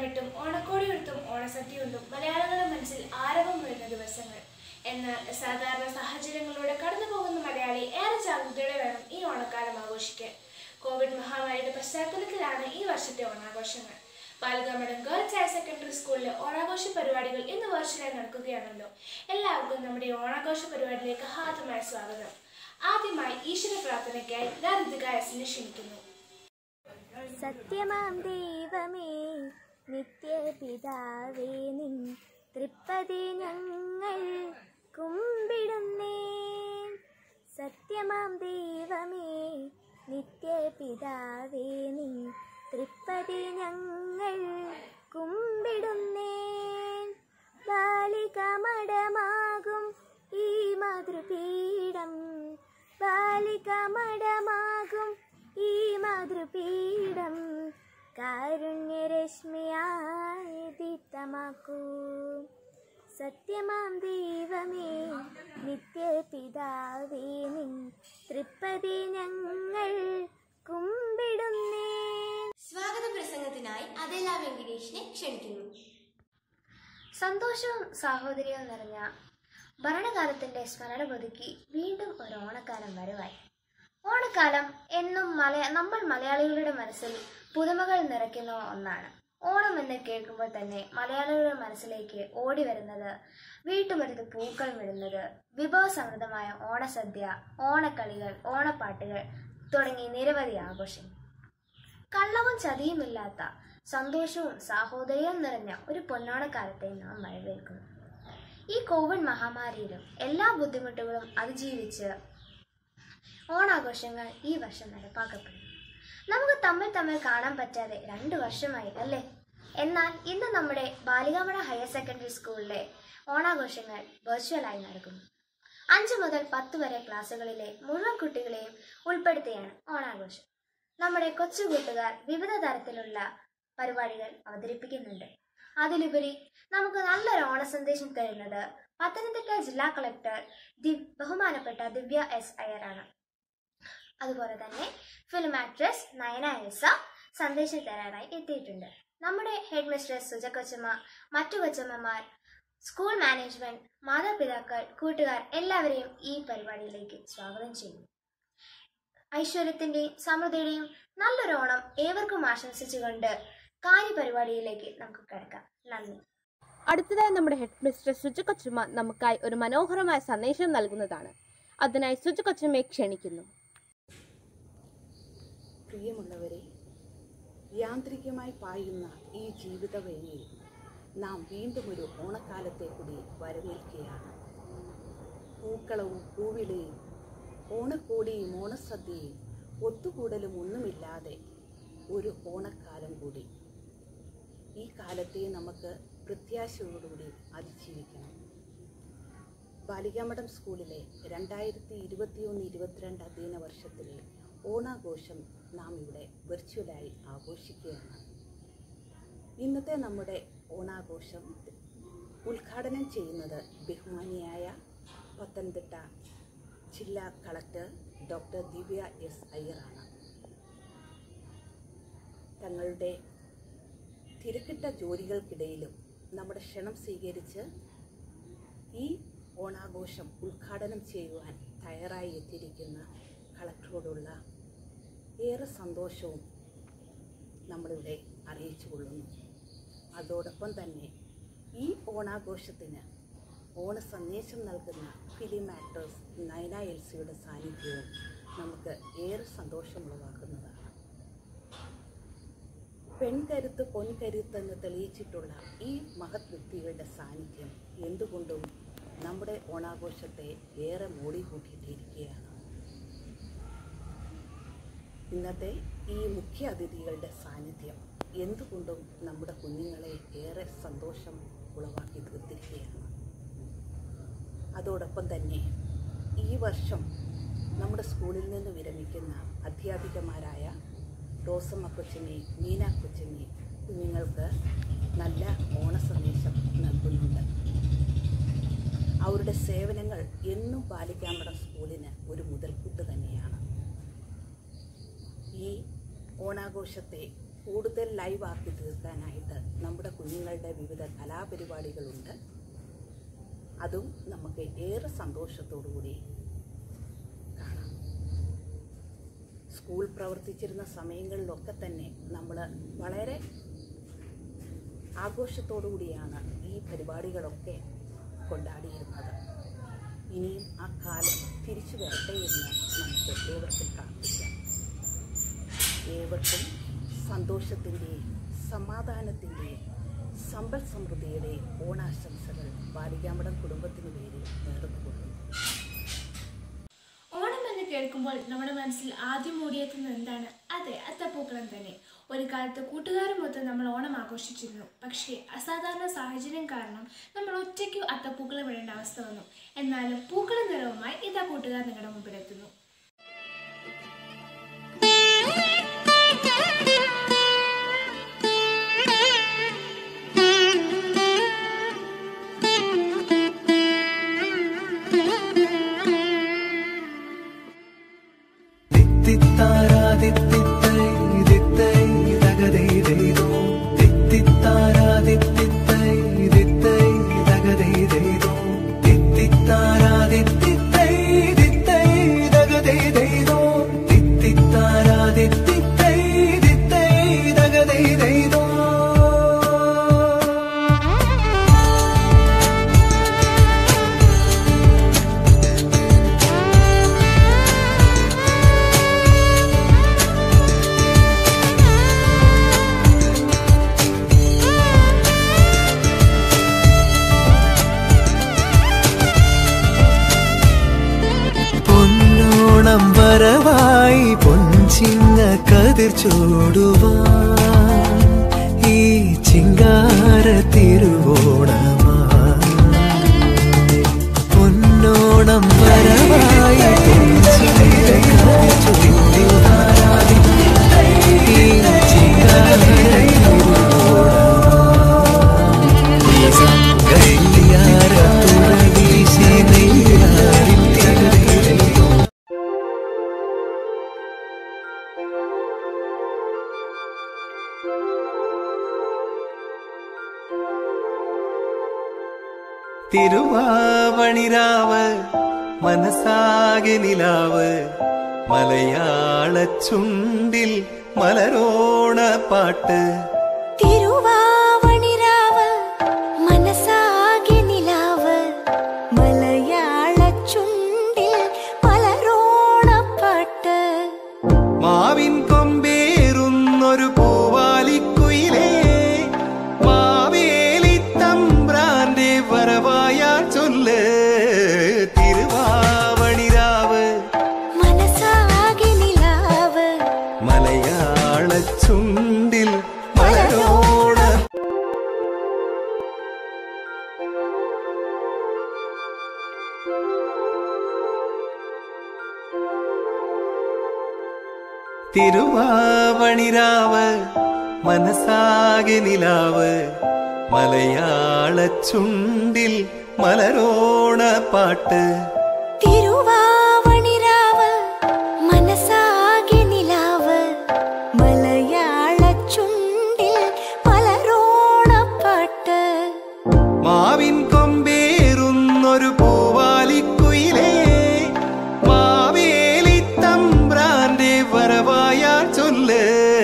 ഓണവിട്ടും ഓണക്കോടിയെടുത്തും ഓണസദ്യ കൊണ്ടും മലയാളികളുടെ മനസ്സിൽ ആരവം വരുന്ന ദിവസങ്ങൾ എന്നാൽ സാധാരണ സാഹചര്യങ്ങളിലൂടെ കടന്നു പോകുന്ന മലയാളി ഏറെ ജാഗ്രതയോടെ വേണം ഈ ഓണക്കാലം ആഘോഷിക്കാൻ കോവിഡ് മഹാമാരിയുടെ പശ്ചാത്തലത്തിലാണ് ഈ വർഷത്തെ ഓണാഘോഷങ്ങൾ ബാലകാമഠം ഗേൾസ് ഹയർ സെക്കൻഡറി സ്കൂളിലെ ഓണാഘോഷ പരിപാടികൾ ഇന്ന് വർഷമായി നടക്കുകയാണല്ലോ എല്ലാവർക്കും നമ്മുടെ ഈ ഓണാഘോഷ പരിപാടിയിലേക്ക് ഹാർദമായ സ്വാഗതം ആദ്യമായി ഈശ്വര പ്രാർത്ഥനയ്ക്കായി ഞാൻ ഋതിക എസിനെ ക്ഷണിക്കുന്നു സത്യമാം ദൈവമേ നിത്യപിതാവേ നിൻ തൃപ്പതി ഞങ്ങൾ കുമ്പിടുന്നേ സത്യമാം ദൈവമേ നിത്യപിതാവേ നിൻ തൃപ്പതി ഞങ്ങൾ കുമ്പിടുന്നേ ബാലിക മടമാകും ഈ മാതൃപീഠം ബാലിക മടമാകും ഈ മാതൃപീഠം കാരുണ്യരശ്മിയായി ദീപ്തമാക്കൂ സത്യമാം ദൈവമേ നിത്യപിതാവേ നിൻ തൃപ്പതി ഞങ്ങൾ കുമ്പിടുന്നേ സ്വാഗത പ്രസംഗത്തിനായി അതെല വെങ്കടേഷിനെ ക്ഷണിക്കുന്നു സന്തോഷവും സാഹോദര്യവും നിറഞ്ഞ ഭരണകാലത്തിന്റെ സ്മരണ പുതുക്കി വീണ്ടും ഒരു ഓണക്കാലം വരവായി ഓണക്കാലം എന്നും മലയ നമ്മൾ മലയാളികളുടെ മനസ്സിൽ പുതുമകൾ നിറയ്ക്കുന്ന ഒന്നാണ് ഓണം എന്ന് കേൾക്കുമ്പോൾ തന്നെ മലയാളികളുടെ മനസ്സിലേക്ക് ഓടി വരുന്നത് വീട്ടുമുറ്റത്ത് പൂക്കൾ വിടുന്നത് വിഭവസമൃദ്ധമായ ഓണസദ്യ ഓണക്കളികൾ ഓണപ്പാട്ടുകൾ തുടങ്ങി നിരവധി ആഘോഷങ്ങൾ കള്ളവും ചതിയുമില്ലാത്ത സന്തോഷവും സാഹോദര്യവും നിറഞ്ഞ ഒരു പൊന്നോണക്കാലത്തെ നാം വരവേൽക്കുന്നു ഈ കോവിഡ് മഹാമാരിയിലും എല്ലാ ബുദ്ധിമുട്ടുകളും അതിജീവിച്ച് ഓണാഘോഷങ്ങൾ ഈ വർഷം നടപ്പാക്കപ്പെടുന്നു നമുക്ക് തമ്മിൽ തമ്മിൽ കാണാൻ പറ്റാതെ രണ്ട് വർഷമായി അല്ലേ എന്നാൽ ഇന്ന് നമ്മുടെ ബാലികാമണ ഹയർ സെക്കൻഡറി സ്കൂളിലെ ഓണാഘോഷങ്ങൾ വെർച്വലായി നടക്കുന്നു അഞ്ച് മുതൽ പത്ത് വരെ ക്ലാസ്സുകളിലെ മുഴുവൻ കുട്ടികളെയും ഉൾപ്പെടുത്തിയാണ് ഓണാഘോഷം നമ്മുടെ കൊച്ചു കൂട്ടുകാർ വിവിധ തരത്തിലുള്ള പരിപാടികൾ അവതരിപ്പിക്കുന്നുണ്ട് അതിലുപരി നമുക്ക് നല്ലൊരു ഓണ സന്ദേശം തരുന്നത് പത്തനംതിട്ട ജില്ലാ കളക്ടർ ദി ബഹുമാനപ്പെട്ട ദിവ്യ എസ് അയ്യറാണ് അതുപോലെ തന്നെ ഫിലിം ആക്ട്രസ് നയന എൽസ സന്ദേശം തരാനായി എത്തിയിട്ടുണ്ട് നമ്മുടെ ഹെഡ് മിസ്ട്രസ് സുജ കൊച്ചമ്മ മറ്റു കൊച്ചമ്മമാർ സ്കൂൾ മാനേജ്മെന്റ് മാതാപിതാക്കൾ കൂട്ടുകാർ എല്ലാവരെയും ഈ പരിപാടിയിലേക്ക് സ്വാഗതം ചെയ്യുന്നു ഐശ്വര്യത്തിന്റെയും സമൃദ്ധിയുടെയും നല്ലൊരു ഓണം ഏവർക്കും ആശംസിച്ചുകൊണ്ട് കാര്യപരിപാടിയിലേക്ക് നമുക്ക് കിടക്കാം നന്ദി അടുത്തതായി നമ്മുടെ ഹെഡ് മിസ്ട്രസ് സുജ കൊച്ചമ്മ നമുക്കായി ഒരു മനോഹരമായ സന്ദേശം നൽകുന്നതാണ് അതിനായി സുജ കൊച്ചമ്മയെ ക്ഷണിക്കുന്നു പ്രിയമുള്ളവരെ യാന്ത്രികമായി പായുന്ന ഈ ജീവിതവേളയിൽ നാം വീണ്ടും ഒരു ഓണക്കാലത്തെ കൂടി വരവേൽക്കുകയാണ് പൂക്കളവും പൂവിളിയും ഓണക്കോടിയും ഓണസദ്യയും ഒത്തുകൂടലും ഒന്നുമില്ലാതെ ഒരു ഓണക്കാലം കൂടി ഈ കാലത്തെ നമുക്ക് പ്രത്യാശയോടുകൂടി അതിജീവിക്കണം ബാലികാമഠം സ്കൂളിലെ രണ്ടായിരത്തി ഇരുപത്തിയൊന്ന് ഇരുപത്തിരണ്ട് അധ്യയന വർഷത്തിലെ ഓണാഘോഷം നാം ഇവിടെ വെർച്വലായി ആഘോഷിക്കുകയാണ് ഇന്നത്തെ നമ്മുടെ ഓണാഘോഷം ഉദ്ഘാടനം ചെയ്യുന്നത് ബഹുമാനിയായ പത്തനംതിട്ട ജില്ലാ കളക്ടർ ഡോക്ടർ ദിവ്യ എസ് അയ്യറാണ് തങ്ങളുടെ തിരക്കിട്ട ജോലികൾക്കിടയിലും നമ്മുടെ ക്ഷണം സ്വീകരിച്ച് ഈ ഓണാഘോഷം ഉദ്ഘാടനം ചെയ്യുവാൻ തയ്യാറായി എത്തിയിരിക്കുന്ന കളക്ടറോടുള്ള ഏറെ സന്തോഷവും നമ്മളിവിടെ അറിയിച്ചു കൊള്ളുന്നു അതോടൊപ്പം തന്നെ ഈ ഓണാഘോഷത്തിന് ഓണ സന്ദേശം നൽകുന്ന ഫിലിം ആക്ടേഴ്സ് നയന എൽസിയുടെ സാന്നിധ്യവും നമുക്ക് ഏറെ സന്തോഷമുളവാക്കുന്നതാണ് പെൺകരുത്ത് പൊൻകരുത്ത് എന്ന് തെളിയിച്ചിട്ടുള്ള ഈ മഹത് വ്യക്തികളുടെ സാന്നിധ്യം എന്തുകൊണ്ടും നമ്മുടെ ഓണാഘോഷത്തെ ഏറെ മോടി കൂട്ടിയിട്ടിരിക്കുകയാണ് ഇന്നത്തെ ഈ മുഖ്യ അതിഥികളുടെ സാന്നിധ്യം എന്തുകൊണ്ടും നമ്മുടെ കുഞ്ഞുങ്ങളെ ഏറെ സന്തോഷം ഉളവാക്കി തീർത്തിരിക്കുകയാണ് അതോടൊപ്പം തന്നെ ഈ വർഷം നമ്മുടെ സ്കൂളിൽ നിന്ന് വിരമിക്കുന്ന അധ്യാപികമാരായ റോസമ്മ കൊച്ചിനെ മീന കൊച്ചിനെ കുഞ്ഞുങ്ങൾക്ക് നല്ല ഓണ സന്ദേശം നൽകുന്നുണ്ട് അവരുടെ സേവനങ്ങൾ എന്നും പാലിക്കാമ്പട സ്കൂളിന് ഒരു മുതൽക്കൂട്ട് തന്നെയാണ് ഈ ഓണാഘോഷത്തെ കൂടുതൽ ലൈവാക്കി തീർക്കാനായിട്ട് നമ്മുടെ കുഞ്ഞുങ്ങളുടെ വിവിധ കലാപരിപാടികളുണ്ട് അതും നമുക്ക് ഏറെ സന്തോഷത്തോടു കൂടി കാണാം സ്കൂൾ പ്രവർത്തിച്ചിരുന്ന സമയങ്ങളിലൊക്കെ തന്നെ നമ്മൾ വളരെ ആഘോഷത്തോടു കൂടിയാണ് ഈ പരിപാടികളൊക്കെ കൊണ്ടാടിയിരുന്നത് ഇനിയും ആ കാലം തിരിച്ചു വരട്ടെ എന്ന് നമുക്ക് ഏവർക്കും പ്രാർത്ഥിക്കാം ഏവർക്കും സന്തോഷത്തിൻ്റെയും സമാധാനത്തിൻ്റെയും സമ്പൽ സമൃദ്ധിയുടെയും ഓണാശംസകൾ ബാലികാമടം കുടുംബത്തിനു പേരിൽ നേർന്നുകൊള്ളുന്നു ഓണം എന്ന് കേൾക്കുമ്പോൾ നമ്മുടെ മനസ്സിൽ ആദ്യം ഓടിയെത്തുന്നത് എന്താണ് അതെ അത്തപ്പൂക്കളം തന്നെ ഒരു കാലത്ത് കൂട്ടുകാരുമൊത്ത് നമ്മൾ ഓണം ആഘോഷിച്ചിരുന്നു പക്ഷേ അസാധാരണ സാഹചര്യം കാരണം നമ്മൾ ഒറ്റയ്ക്ക് അത്തപ്പൂക്കളം ഇടേണ്ട അവസ്ഥ വന്നു എന്നാലും പൂക്കള നിറവുമായി ഇതാ കൂട്ടുകാർ നിങ്ങളുടെ മുമ്പിലെത്തുന്നു പൊന്നോണം വരവായി പൊഞ്ചിങ്ങ കതിർ ചൂടുവാൻ ഈ ചിങ്കാര തിരുവോണമാ പൊന്നോണം വരവായി പൊഞ്ചിങ്ങ കതിർ ചൂടുവാൻ ഈ ചിങ്കാര തിരുവോണമാ കയ്യാര തുറവീശി നെയ്യാറിൻ തിരയിലോ തിരുവാവണിരാവ് മനസ്സാകെ നിലാവ് മലയാള ചുണ്ടിൽ മലരോണ പാട്ട് തിരുവാവണിരാവ് മനസ്സാകെ നിലാവ് മലയാള ചുണ്ടിൽ പലരോണപ്പാട്ട് മാവിൻ കൊമ്പേറുന്നൊരു പൂവാലിക്കുയിലേ മാവേലി തമ്പ്രാന്റെ വരവായ ചൊല്ല് തിരുവാവണിരാവ് മനസ്സാകെ നിലാവ് മലയാള ചുണ്ടിൽ മലരോണ തിരുവാവണിരാവ് മനസ്സാകെ നിലാവ് മലയാള ചുണ്ടിൽ മലരോണ പാട്ട് തിരുവാവണിരാവ് മനസ്സാകെ നിലാവ് മലയാള ചുണ്ടിൽ പലരോണപ്പാട്ട് മാവിൻ കൊമ്പേറുന്നൊരു പൂവാലിക്കുയിലേ മാവേലി തമ്പ്രാന്റെ വരവായ ചൊല്ല്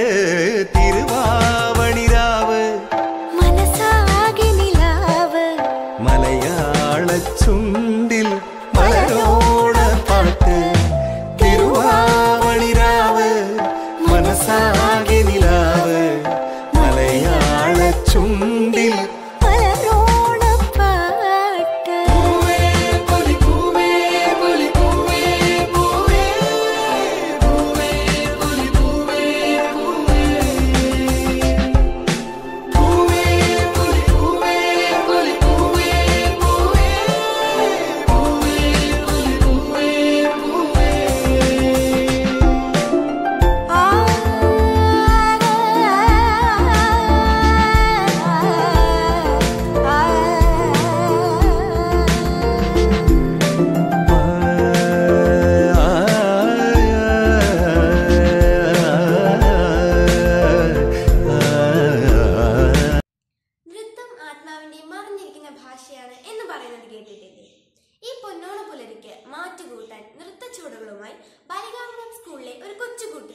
തിരുവാവണിരാവ് മനസ്സാകെ നിലാവ് മലയാള ചുണ്ടിൽ മലരോണ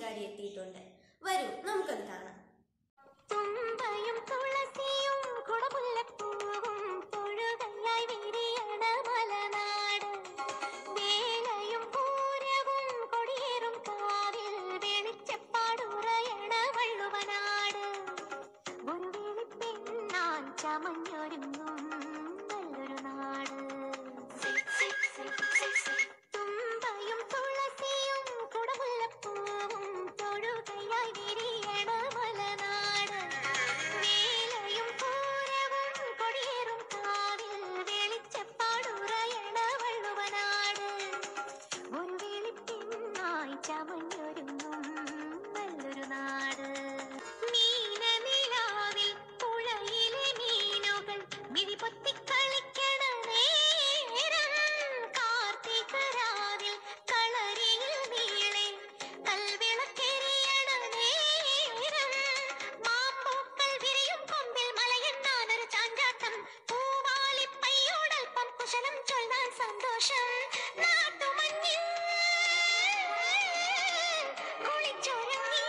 കൂട്ടുകാരി എത്തിയിട്ടുണ്ട് വരൂ നമുക്കത് കാണാം തുമ്പയും തുളസിയും കുടമുല്ലപ്പൂവും തൊഴുകയായി വിരിയണ മലനാട് വേലയും പൂരവും കൊടിയേറും കാവിൽ വെളിച്ചപ്പാടുറയണ വള്ളുവനാട് ഒരു വെളിപ്പെണ്ണാൻ ചമഞ്ഞൊരുങ്ങും നല്ലൊരു നാട് തുമ്പയും തുളസിയും കുടമുല്ലപ്പൂവും തൊഴുകയായി വിരിയണ മലനാട് വേലയും പൂരവും കൊടിയേറും കാവിൽ വെളിച്ചപ്പാടുറയണ വള്ളുവനാട് ഒരു വെളിപ്പെണ്ണായി ചമഞ്ഞൊരുങ്ങും നല്ലൊരു നാട് മീനനിലാവിൽ പുഴയിലെ മീനുകൾ മിഴിപൊത്തി കളിക്കണ നേരം കാർത്തികരാവിൽ കളരിയിൽ നീളെ കൽവിളക്കെരിയണ നേരം മാമ്പൂക്കൾ വിരിയും കൊമ്പിൽ മലയെണ്ണാനൊരു ചാഞ്ചാട്ടം പൂവാലിപ്പയ്യോടൽപ്പം കുശലം ചൊല്ലാൻ സന്തോഷം നാട്ടുമഞ്ഞിൽ കുളിച്ചൊരുങ്ങി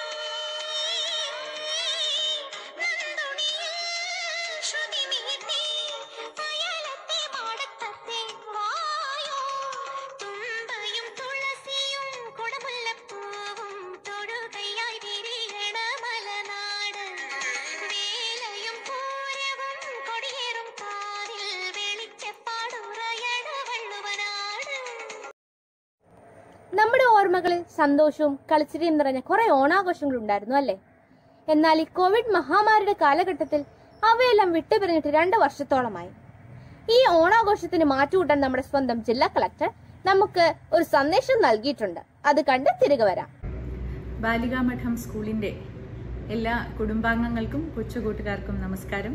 നന്ദുണിയിൽ ശ്രുതി മീട്ടി അയലത്തെ മാടത്തത്തെ വായോ തുമ്പയും തുളസിയും കുടമുല്ലപ്പൂവും തൊടുകയായി വിരിയണ മലനാട് വേലയും പൂരവും കൊടിയേറും കാവിൽ വെളിച്ചപ്പാടുറയണ വള്ളുവനാട് നമ്മുടെ ഓർമ്മകളിൽ സന്തോഷവും കളിച്ചിരിയും നിറഞ്ഞ കുറെ ഓണാഘോഷങ്ങൾ ഉണ്ടായിരുന്നു അല്ലേ എന്നാൽ ഈ കോവിഡ് മഹാമാരിയുടെ കാലഘട്ടത്തിൽ അവയെല്ലാം വിട്ടുപിരിഞ്ഞിട്ട് രണ്ട് വർഷത്തോളമായി ഈ ഓണാഘോഷത്തിന് മാറ്റുകൂട്ടാൻ നമ്മുടെ സ്വന്തം ജില്ലാ കളക്ടർ നമുക്ക് ഒരു സന്ദേശം നൽകിയിട്ടുണ്ട് അത് കണ്ട് തിരികെ വരാം ബാലികാമഠം സ്കൂളിൻ്റെ എല്ലാ കുടുംബാംഗങ്ങൾക്കും കൊച്ചുകൂട്ടുകാർക്കും നമസ്കാരം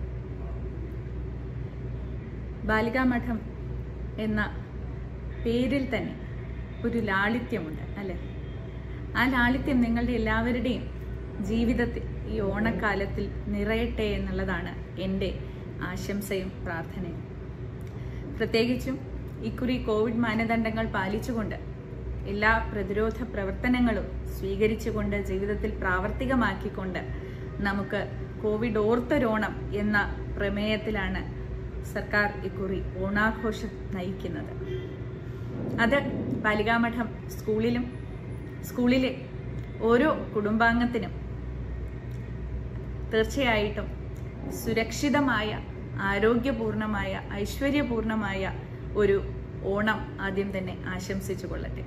ബാലികാമഠം എന്ന പേരിൽ തന്നെ ഒരു ലാളിത്യമുണ്ട് അല്ലേ ആ ലാളിത്യം നിങ്ങളുടെ എല്ലാവരുടെയും ജീവിതത്തിൽ ഈ ഓണക്കാലത്തിൽ നിറയട്ടെ എന്നുള്ളതാണ് എൻ്റെ ആശംസയും പ്രാർത്ഥനയും പ്രത്യേകിച്ചും ഇക്കുറി കോവിഡ് മാനദണ്ഡങ്ങൾ പാലിച്ചുകൊണ്ട് എല്ലാ പ്രതിരോധ പ്രവർത്തനങ്ങളും സ്വീകരിച്ചുകൊണ്ട് ജീവിതത്തിൽ പ്രാവർത്തികമാക്കിക്കൊണ്ട് നമുക്ക് കോവിഡ് ഓർത്തൊരോണം എന്ന പ്രമേയത്തിലാണ് സർക്കാർ ഇക്കുറി ഓണാഘോഷം നയിക്കുന്നത് അത് ബാലികാമഠം സ്കൂളിലും സ്കൂളിലെ ഓരോ കുടുംബാംഗത്തിനും തീർച്ചയായിട്ടും സുരക്ഷിതമായ ആരോഗ്യപൂർണമായ ഐശ്വര്യപൂർണമായ ഒരു ഓണം ആദ്യം തന്നെ ആശംസിച്ചു കൊള്ളട്ടെ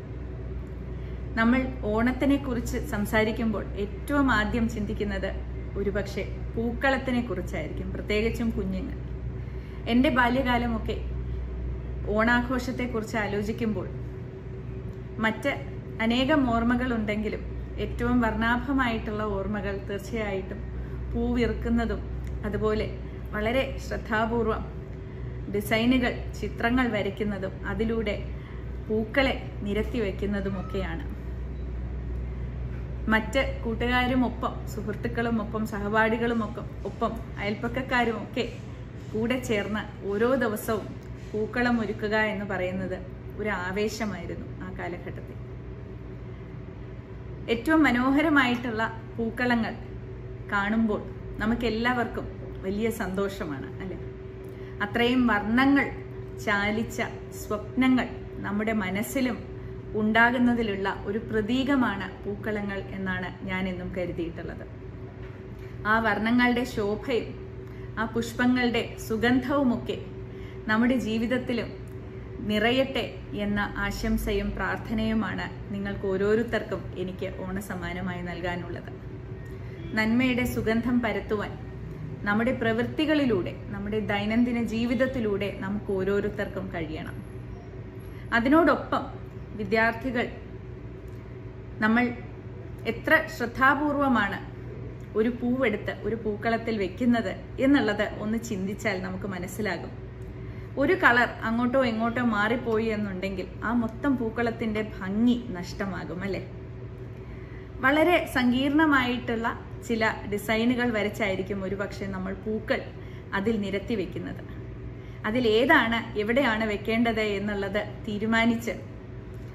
നമ്മൾ ഓണത്തിനെ കുറിച്ച് സംസാരിക്കുമ്പോൾ ഏറ്റവും ആദ്യം ചിന്തിക്കുന്നത് ഒരുപക്ഷെ പൂക്കളത്തിനെ കുറിച്ചായിരിക്കും പ്രത്യേകിച്ചും കുഞ്ഞുങ്ങൾ എൻ്റെ ബാല്യകാലമൊക്കെ ഓണാഘോഷത്തെക്കുറിച്ച് ആലോചിക്കുമ്പോൾ മറ്റ് അനേകം ഓർമ്മകൾ ഉണ്ടെങ്കിലും ഏറ്റവും വർണ്ണാഭമായിട്ടുള്ള ഓർമ്മകൾ തീർച്ചയായിട്ടും പൂവിറുക്കുന്നതും അതുപോലെ വളരെ ശ്രദ്ധാപൂർവം ഡിസൈനുകൾ ചിത്രങ്ങൾ വരയ്ക്കുന്നതും അതിലൂടെ പൂക്കളെ നിരത്തി വയ്ക്കുന്നതുമൊക്കെയാണ് മറ്റ് കൂട്ടുകാരുമൊപ്പം സുഹൃത്തുക്കളുമൊപ്പം സഹപാഠികളുമൊക്കെ ഒപ്പം അയൽപ്പക്കക്കാരുമൊക്കെ കൂടെ ചേർന്ന് ഓരോ ദിവസവും പൂക്കളം ഒരുക്കുക എന്ന് പറയുന്നത് ഒരു ആവേശമായിരുന്നു ആ കാലഘട്ടത്തിൽ ഏറ്റവും മനോഹരമായിട്ടുള്ള പൂക്കളങ്ങൾ കാണുമ്പോൾ നമുക്ക് എല്ലാവർക്കും വലിയ സന്തോഷമാണ് അല്ലെ അത്രയും വർണ്ണങ്ങൾ ചാലിച്ച സ്വപ്നങ്ങൾ നമ്മുടെ മനസ്സിലും ഉണ്ടാകുന്നതിലുള്ള ഒരു പ്രതീകമാണ് പൂക്കളങ്ങൾ എന്നാണ് ഞാൻ എന്നും കരുതിയിട്ടുള്ളത് ആ വർണ്ണങ്ങളുടെ ശോഭയും ആ പുഷ്പങ്ങളുടെ സുഗന്ധവുമൊക്കെ നമ്മുടെ ജീവിതത്തിലും നിറയട്ടെ എന്ന ആശംസയും പ്രാർത്ഥനയുമാണ് നിങ്ങൾക്ക് ഓരോരുത്തർക്കും എനിക്ക് ഓണസമ്മാനമായി നൽകാനുള്ളത് നന്മയുടെ സുഗന്ധം പരത്തുവാൻ നമ്മുടെ പ്രവൃത്തികളിലൂടെ നമ്മുടെ ദൈനംദിന ജീവിതത്തിലൂടെ നമുക്ക് ഓരോരുത്തർക്കും കഴിയണം അതിനോടൊപ്പം വിദ്യാർത്ഥികൾ നമ്മൾ എത്ര ശ്രദ്ധാപൂർവമാണ് ഒരു പൂവെടുത്ത് ഒരു പൂക്കളത്തിൽ വെക്കുന്നത് എന്നുള്ളത് ഒന്ന് ചിന്തിച്ചാൽ നമുക്ക് മനസ്സിലാകും ഒരു കളർ അങ്ങോട്ടോ ഇങ്ങോട്ടോ മാറിപ്പോയി എന്നുണ്ടെങ്കിൽ ആ മൊത്തം പൂക്കളത്തിന്റെ ഭംഗി നഷ്ടമാകും അല്ലേ വളരെ സങ്കീർണമായിട്ടുള്ള ചില ഡിസൈനുകൾ വരച്ചായിരിക്കും ഒരുപക്ഷെ നമ്മൾ പൂക്കൾ അതിൽ നിരത്തി വെക്കുന്നത് അതിലേതാണ് എവിടെയാണ് വെക്കേണ്ടത് എന്നുള്ളത് തീരുമാനിച്ച്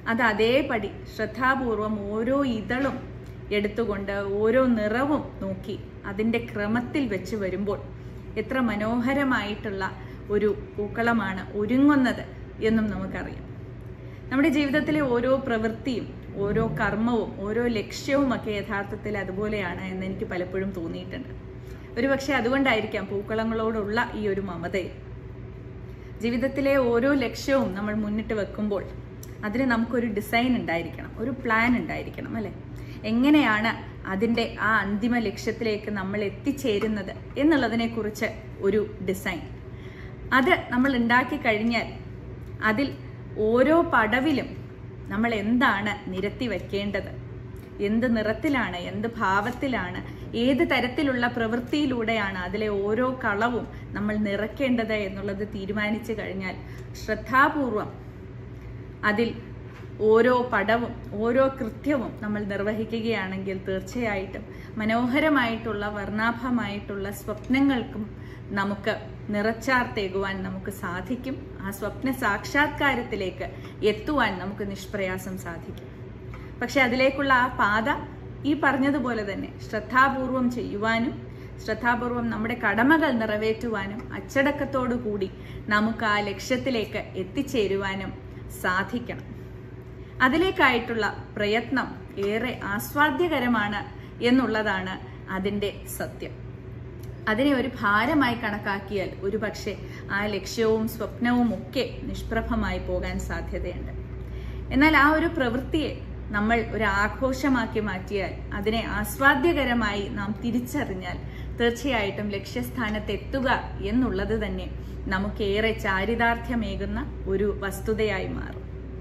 അത് അതേപടി ശ്രദ്ധാപൂർവം ഓരോ ഇതളും എടുത്തുകൊണ്ട് ഓരോ നിറവും നോക്കി അതിൻ്റെ ക്രമത്തിൽ വെച്ച് വരുമ്പോൾ എത്ര മനോഹരമായിട്ടുള്ള ഒരു പൂക്കളമാണ് ഒരുങ്ങുന്നത് എന്നും നമുക്കറിയാം നമ്മുടെ ജീവിതത്തിലെ ഓരോ പ്രവൃത്തിയും ഓരോ കർമ്മവും ഓരോ ലക്ഷ്യവും ഒക്കെ യഥാർത്ഥത്തിൽ അതുപോലെയാണ് എന്ന് എനിക്ക് പലപ്പോഴും തോന്നിയിട്ടുണ്ട് ഒരുപക്ഷെ അതുകൊണ്ടായിരിക്കാം പൂക്കളങ്ങളോടുള്ള ഈ ഒരു മമതയും ജീവിതത്തിലെ ഓരോ ലക്ഷ്യവും നമ്മൾ മുന്നിട്ട് വെക്കുമ്പോൾ അതിന് നമുക്കൊരു ഡിസൈൻ ഉണ്ടായിരിക്കണം ഒരു പ്ലാൻ ഉണ്ടായിരിക്കണം അല്ലെ എങ്ങനെയാണ് അതിൻ്റെ ആ അന്തിമ ലക്ഷ്യത്തിലേക്ക് നമ്മൾ എത്തിച്ചേരുന്നത് എന്നുള്ളതിനെക്കുറിച്ച് ഒരു ഡിസൈൻ അത് നമ്മൾ ഉണ്ടാക്കി കഴിഞ്ഞാൽ അതിൽ ഓരോ പടവിലും നമ്മൾ എന്താണ് നിരത്തി വെക്കേണ്ടത് എന്ത് നിറത്തിലാണ് എന്ത് ഭാവത്തിലാണ് ഏത് തരത്തിലുള്ള പ്രവൃത്തിയിലൂടെയാണ് അതിലെ ഓരോ കളവും നമ്മൾ നിറയ്ക്കേണ്ടത് എന്നുള്ളത് തീരുമാനിച്ചു കഴിഞ്ഞാൽ ശ്രദ്ധാപൂർവം അതിൽ ഓരോ പടവും ഓരോ കൃത്യവും നമ്മൾ നിർവഹിക്കുകയാണെങ്കിൽ തീർച്ചയായിട്ടും മനോഹരമായിട്ടുള്ള വർണ്ണാഭമായിട്ടുള്ള സ്വപ്നങ്ങൾക്കും നമുക്ക് നിറച്ചാർത്തേകുവാൻ നമുക്ക് സാധിക്കും ആ സ്വപ്ന സാക്ഷാത്കാരത്തിലേക്ക് എത്തുവാൻ നമുക്ക് നിഷ്പ്രയാസം സാധിക്കും പക്ഷെ അതിലേക്കുള്ള ആ പാത ഈ പറഞ്ഞതുപോലെ തന്നെ ശ്രദ്ധാപൂർവം ചെയ്യുവാനും ശ്രദ്ധാപൂർവം നമ്മുടെ കടമകൾ നിറവേറ്റുവാനും അച്ചടക്കത്തോടു കൂടി നമുക്ക് ആ ലക്ഷ്യത്തിലേക്ക് എത്തിച്ചേരുവാനും സാധിക്കണം അതിലേക്കായിട്ടുള്ള പ്രയത്നം ഏറെ ആസ്വാദ്യകരമാണ് എന്നുള്ളതാണ് അതിൻ്റെ സത്യം അതിനെ ഒരു ഭാരമായി കണക്കാക്കിയാൽ ഒരു പക്ഷേ ആ ലക്ഷ്യവും സ്വപ്നവും ഒക്കെ നിഷ്പ്രഭമായി പോകാൻ സാധ്യതയുണ്ട് എന്നാൽ ആ ഒരു പ്രവൃത്തിയെ നമ്മൾ ഒരു ആഘോഷമാക്കി മാറ്റിയാൽ അതിനെ ആസ്വാദ്യകരമായി നാം തിരിച്ചറിഞ്ഞാൽ തീർച്ചയായിട്ടും ലക്ഷ്യസ്ഥാനത്ത് എത്തുക എന്നുള്ളത് തന്നെ നമുക്കേറെ ചാരിതാർത്ഥ്യമേകുന്ന ഒരു വസ്തുതയായി മാറും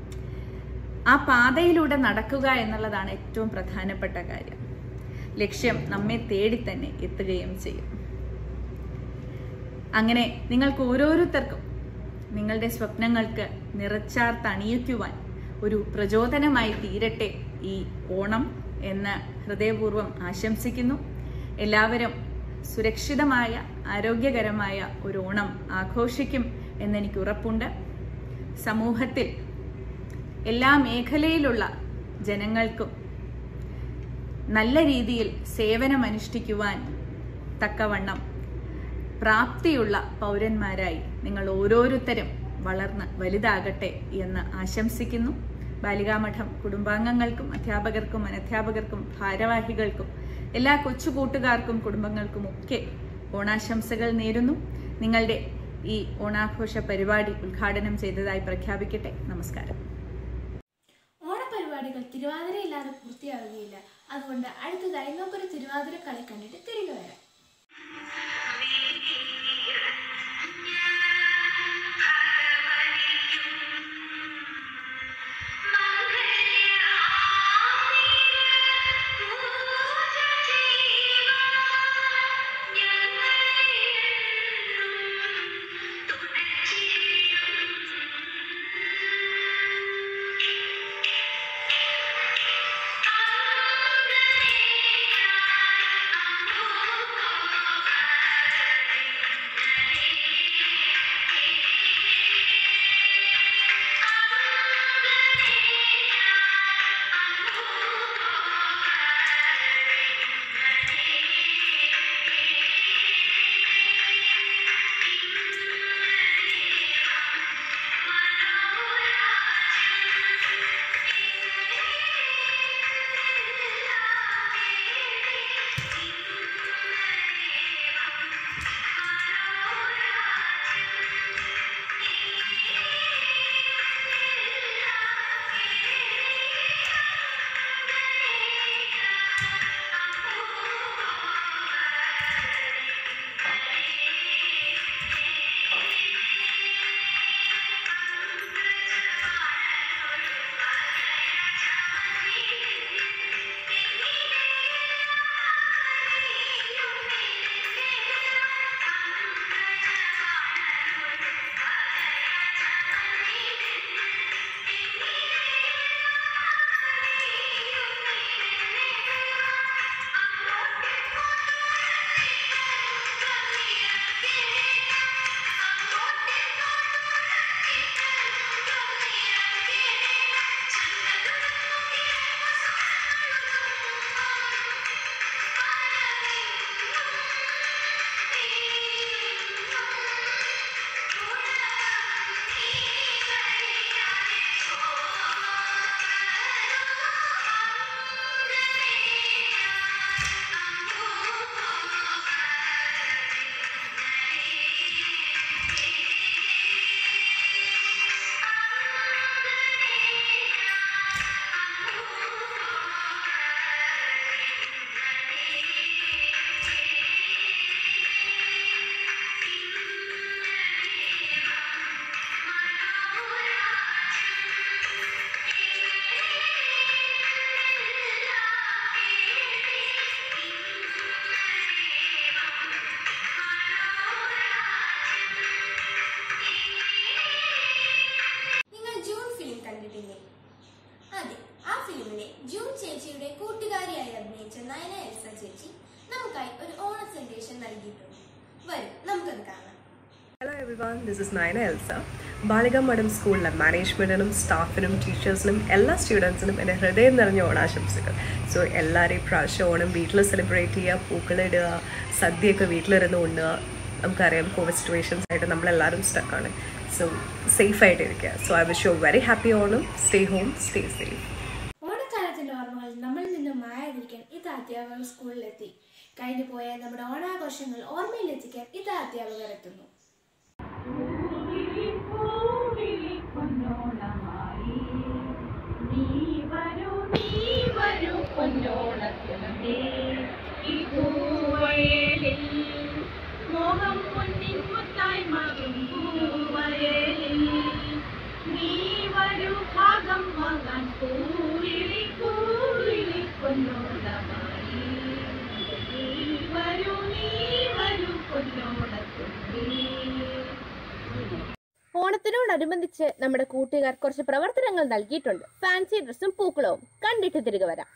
ആ പാതയിലൂടെ നടക്കുക എന്നുള്ളതാണ് ഏറ്റവും പ്രധാനപ്പെട്ട കാര്യം ലക്ഷ്യം നമ്മെ തേടി തന്നെ എത്തുകയും ചെയ്യും അങ്ങനെ നിങ്ങൾക്ക് ഓരോരുത്തർക്കും നിങ്ങളുടെ സ്വപ്നങ്ങൾക്ക് നിറച്ചാർ തണിയിക്കുവാൻ ഒരു പ്രചോദനമായി തീരട്ടെ ഈ ഓണം എന്ന് ഹൃദയപൂർവ്വം ആശംസിക്കുന്നു എല്ലാവരും സുരക്ഷിതമായ ആരോഗ്യകരമായ ഒരു ഓണം ആഘോഷിക്കും എന്നെനിക്ക് ഉറപ്പുണ്ട് സമൂഹത്തിൽ എല്ലാ മേഖലയിലുള്ള ജനങ്ങൾക്കും നല്ല രീതിയിൽ സേവനമനുഷ്ഠിക്കുവാൻ തക്കവണ്ണം പ്രാപ്തിയുള്ള പൗരന്മാരായി നിങ്ങൾ ഓരോരുത്തരും വളർന്ന് വലുതാകട്ടെ എന്ന് ആശംസിക്കുന്നു ബാലികാമഠം കുടുംബാംഗങ്ങൾക്കും അധ്യാപകർക്കും അനധ്യാപകർക്കും ഭാരവാഹികൾക്കും എല്ലാ കൊച്ചു കൂട്ടുകാർക്കും കുടുംബങ്ങൾക്കും ഒക്കെ ഓണാശംസകൾ നേരുന്നു നിങ്ങളുടെ ഈ ഓണാഘോഷ പരിപാടി ഉദ്ഘാടനം ചെയ്തതായി പ്രഖ്യാപിക്കട്ടെ നമസ്കാരം ഓണപരിപാടികൾ തിരുവാതിരയില്ലാതെ പൂർത്തിയാവുകയില്ല അതുകൊണ്ട് അടുത്തതായി നമുക്കൊരു തിരുവാതിര കളി കണ്ടിട്ട് തിരികെ വരാം ും everyone this is Nayana Elsa Balika Madom സ്കൂളിലെ മാനേജ്മെൻറ്റിനും സ്റ്റാഫിനും ടീച്ചേഴ്സിനും എല്ലാ സ്റ്റുഡൻസിനും എൻ്റെ ഹൃദയം നിറഞ്ഞ ഓണാശംസകൾ സോ എല്ലാവരെയും പ്രാവശ്യം ഓണം വീട്ടിൽ സെലിബ്രേറ്റ് ചെയ്യുക പൂക്കളിടുക സദ്യയൊക്കെ വീട്ടിലിരുന്ന് ഉണ്ണുക നമുക്കറിയാം കോവിഡ് സിറ്റുവേഷൻസ് ആയിട്ട് നമ്മളെല്ലാവരും സ്റ്റക്കാണ് സോ സേഫ് ആയിട്ടിരിക്കുക so I wish you very happy Onam stay home stay safe ഓണക്കാലത്തിന്റെ ഓർമ്മകൾ നമ്മളിൽ നിന്നും മായാതിരിക്കാൻ ഇത് അധ്യാപകർ സ്കൂളിലെത്തി കഴിഞ്ഞു പോയ നമ്മുടെ ഓണാഘോഷങ്ങൾ ഓർമ്മയിലെത്തിക്കാൻ ഇത് അധ്യാപകർ എത്തുന്നു മോഹം പൊന്നിൻ മുത്തായി മകും പൂവയലിൽ നീ വരൂ ഭാഗം വാങ്ങാൻ പൂവിളി പൂവിളി പൊന്നോടമായി നീ വരൂ നീ വരൂ പൊന്നോടത്തുമ്പി ഓണത്തിനോടനുബന്ധിച്ച് നമ്മുടെ കൂട്ടുകാർ കുറച്ച് പ്രവർത്തനങ്ങൾ നൽകിയിട്ടുണ്ട് ഫാൻസി ഡ്രസ്സും പൂക്കളവും കണ്ടിട്ട് തിരികെ വരാം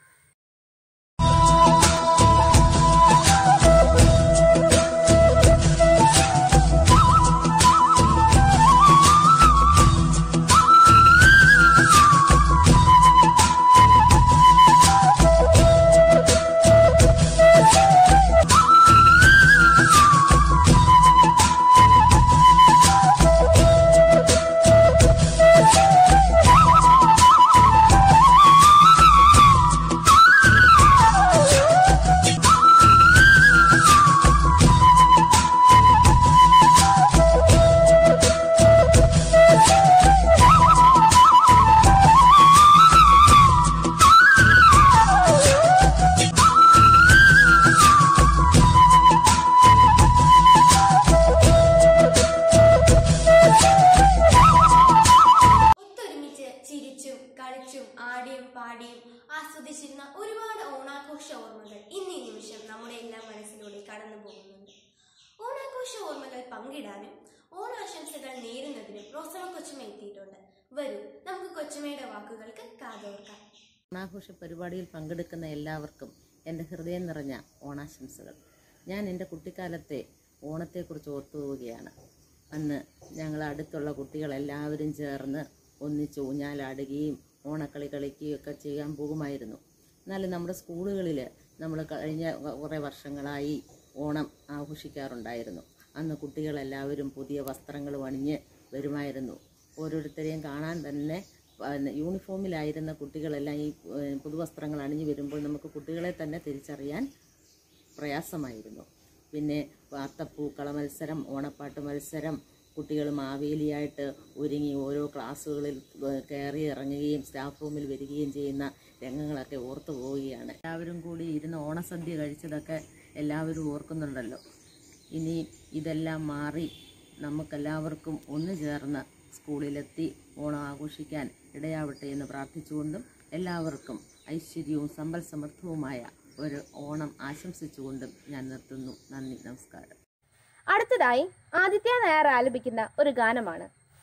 ഒത്തൊരുമിച്ച് ചിരിച്ചും കളിച്ചും ആടിയും പാടിയും ആസ്വദിച്ചിരുന്ന ഒരുപാട് ഓണാഘോഷ ഓർമ്മകൾ ഇന്ന് ഈ നിമിഷം നമ്മുടെ എല്ലാ മനസ്സിലൂടെ കടന്നു പോകുന്നുണ്ട് ഓണാഘോഷ ഓർമ്മകൾ പങ്കിടാനും ഓണാശംസകൾ നേരുന്നതിനും റോസമ കൊച്ചുമ എത്തിയിട്ടുണ്ട് വരൂ നമുക്ക് കൊച്ചുമയുടെ വാക്കുകൾക്ക് കാതോർക്കാം ഓണാഘോഷ പരിപാടിയിൽ പങ്കെടുക്കുന്ന എല്ലാവർക്കും എൻ്റെ ഹൃദയം നിറഞ്ഞ ഓണാശംസകൾ ഞാൻ എൻ്റെ കുട്ടിക്കാലത്തെ ഓണത്തെക്കുറിച്ച് ഓർത്തു പോവുകയാണ് അന്ന് ഞങ്ങൾ അടുത്തുള്ള കുട്ടികളെല്ലാവരും ചേർന്ന് ഒന്നിച്ച് ഊഞ്ഞാലാടുകയും ഓണക്കളി കളിക്കുകയും ഒക്കെ ചെയ്യാൻ പോകുമായിരുന്നു എന്നാലും നമ്മുടെ സ്കൂളുകളിൽ നമ്മൾ കഴിഞ്ഞ കുറേ വർഷങ്ങളായി ഓണം ആഘോഷിക്കാറുണ്ടായിരുന്നു അന്ന് കുട്ടികളെല്ലാവരും പുതിയ വസ്ത്രങ്ങൾ അണിഞ്ഞ് വരുമായിരുന്നു ഓരോരുത്തരെയും കാണാൻ തന്നെ പിന്നെ യൂണിഫോമിലായിരുന്ന കുട്ടികളെല്ലാം ഈ ഏഹ്, പുതുവസ്ത്രങ്ങൾ അണിഞ്ഞു വരുമ്പോൾ നമുക്ക് കുട്ടികളെ തന്നെ തിരിച്ചറിയാൻ പ്രയാസമായിരുന്നു പിന്നെ വാത്തപ്പൂക്കള മത്സരം ഓണപ്പാട്ട് മത്സരം കുട്ടികൾ മാവേലിയായിട്ട് ഒരുങ്ങി ഓരോ ക്ലാസ്സുകളിൽ ഏഹ്, കയറി ഇറങ്ങുകയും സ്റ്റാഫ് റൂമിൽ വരികയും ചെയ്യുന്ന രംഗങ്ങളൊക്കെ ഓർത്തു പോവുകയാണ് എല്ലാവരും കൂടി ഇരുന്ന് ഓണസദ്യ കഴിച്ചതൊക്കെ എല്ലാവരും ഓർക്കുന്നുണ്ടല്ലോ ഇനി ഇതെല്ലാം മാറി നമുക്കെല്ലാവർക്കും ഒന്നു ചേർന്ന് സ്കൂളിലെത്തി ഓണം ആഘോഷിക്കാൻ ഇടയാവട്ടെ എന്ന് പ്രാർത്ഥിച്ചുകൊണ്ടും എല്ലാവർക്കും ഐശ്വര്യവും സമ്പൽ സമൃദ്ധവുമായ ഒരു ഓണം ആശംസിച്ചുകൊണ്ടും ഞാൻ നിർത്തുന്നു നന്ദി നമസ്കാരം അടുത്തതായി ആദിത്യ നായർ ആലപിക്കുന്ന ഒരു ഗാനമാണ്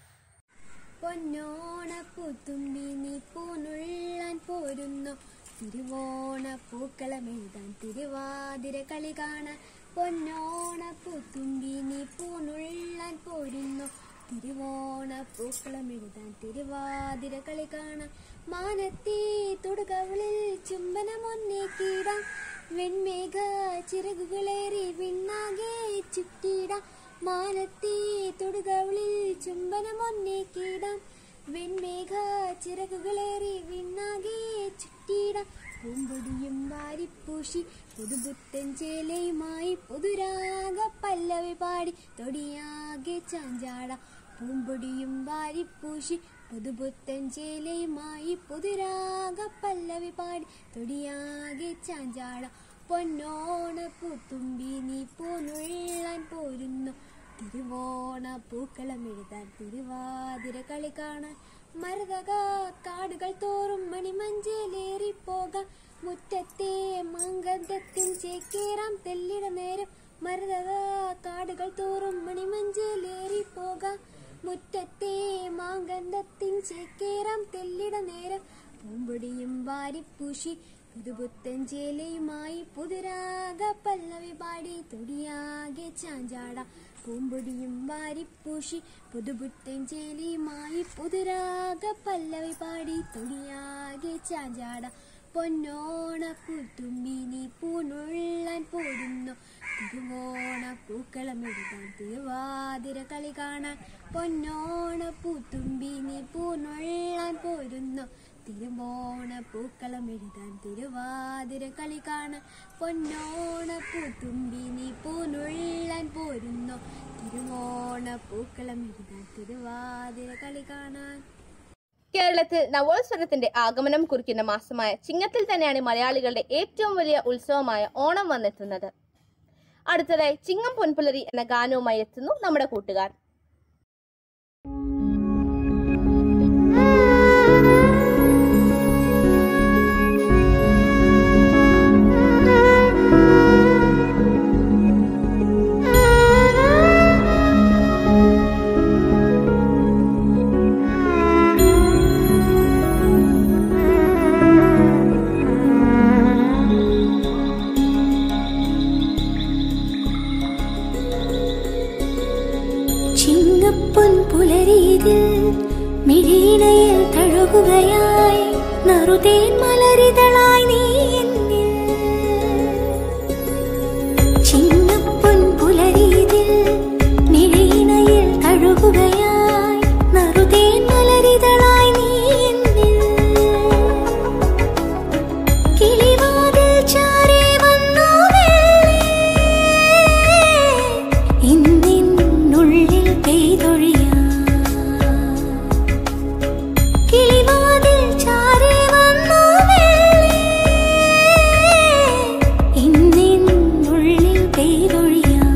പൊന്നോണപ്പൂത്തുമ്പി നീ പൂനുള്ളാൻ പോരുന്നു തിരുവോണ പൂക്കളമെഴുതാൻ തിരുവാതിര കളി കാണാൻ പൊന്നോണപ്പൂത്തുമ്പി നീ പൂനുള്ളാൻ പോരുന്നു തിരുവോണ പൂക്കളമെഴുതാൻ തിരുവാതിര കളി കാണാൻ മാനത്തേ തൊടുകവളിൽ ചുംബനമൊന്നേക്കിടാം വെൺമേഘ ചിറകുകളേറി വിണ്ണാകെ ചുറ്റിടാം മാനത്തേ തൊടുകവളിൽ ചുംബനമൊന്നേക്കിടാം വെൺമേഘ ചിറകുകളേറി വിണ്ണാകെ ചുറ്റിടാം പൂമ്പൊടിയും വാരിപ്പൂശി പുതുപുത്തൻ ചേലയുമായി പുതുരാഗ പല്ലവി പാടി തൊടിയാകെ ചാഞ്ചാടാം പൂമ്പൊടിയും വാരിപ്പൂശി പുതുപുത്തൻ ചേലയുമായി പുതുരാഗ പല്ലവി പാടി തൊടിയാകെ ചാഞ്ചാടാം പൊന്നോണ പൂത്തുമ്പി നീ പൂനുള്ളാൻ പോരുന്നു തിരുവോണ പൂക്കളമെഴുതാൻ തിരുവാതിര കളി കാണാൻ മരതക കാടുകൾ തോറും മണിമഞ്ചേലേറി പോകാം മുറ്റത്തെ മംഗന്ധത്തിൻ ചേക്കേറാം തെല്ലിട നേരം മരതക കാടുകൾ തോറും മണിമഞ്ചേലേറി പോകാം മുറ്റത്തെ മാങ്കന്ധത്തിൻ ചേക്കേറാം തെല്ലിട നേരം പൂമ്പൊടിയും വാരിപ്പൂശി പുതുപുത്തഞ്ചേലയുമായി പുതുരാഗ പല്ലവി പാടി തൊടിയാകെ ചാഞ്ചാട പൂമ്പൊടിയും വാരിപ്പൂശി പുതുപുത്തഞ്ചേലിയുമായി പുതുരാഗ പല്ലവി പാടി തൊടിയാകെ ചാഞ്ചാട പൊന്നോണ പൂത്തുമ്പി നീ പൂനുള്ളാൻ പോരുന്നു തിരുവോണ പൂക്കളം എഴുതാൻ തിരുവാതിര കളി കാണാൻ പൊന്നോണ പൂത്തുമ്പി നീ പൂനുള്ളാൻ പോരുന്നു തിരുവോണ പൂക്കളം എഴുതാൻ തിരുവാതിര കളി കാണാൻ പൊന്നോണ പൂത്തുമ്പി നീ പൂനുള്ളാൻ പോരുന്നു തിരുവോണ പൂക്കളം എഴുതാൻ തിരുവാതിര കളി കാണാൻ കേരളത്തിൽ നവോത്സവത്തിന്റെ ആഗമനം കുറിക്കുന്ന മാസമായ ചിങ്ങത്തിൽ തന്നെയാണ് മലയാളികളുടെ ഏറ്റവും വലിയ ഉത്സവമായ ഓണം വന്നെത്തുന്നത് അടുത്തതായി ചിങ്ങം പൊൻപുലരി എന്ന ഗാനവുമായി എത്തുന്നു നമ്മുടെ കൂട്ടുകാർ ചിങ്ങപ്പൊൻ പുലരീതിൽ മിഴീണയിൽ തഴുകുകയായി നറുതേൻ മലരിതളായി നീ എന്നിൽ ചിങ്ങപ്പൊൻ പുലരീതിൽ മിഴീണയിൽ തഴുകുകയായി നറുതേൻ മലരിതളായി നീ എന്നിൽ കിളിവാതിൽ ചാരേ വന്നു ഇന്നിനുള്ളിൽ പെയ്തൊഴിയാ കിളിവാതിൽ ചാരേ വന്നു ഇന്നിനുള്ളിൽ പെയ്തൊഴിയാൻ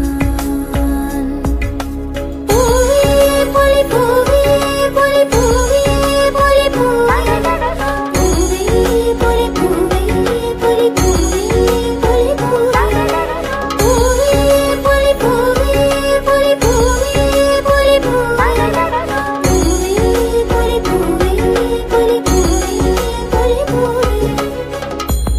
പൂവേ പൊലി പൂവേ പൊലി പൂവേ പൊലി പൂവേ പൂവേ പൊലി പൂവേ പൊലി പൂവേ പൊലി പൂവേ പൂവേ പൊലി പൂവേ പൊലി പൂവേ പൊലി പൂവേ പൂവേ പൊലി പൂവേ പൊലി പൂവേ പൊലി പൂവേ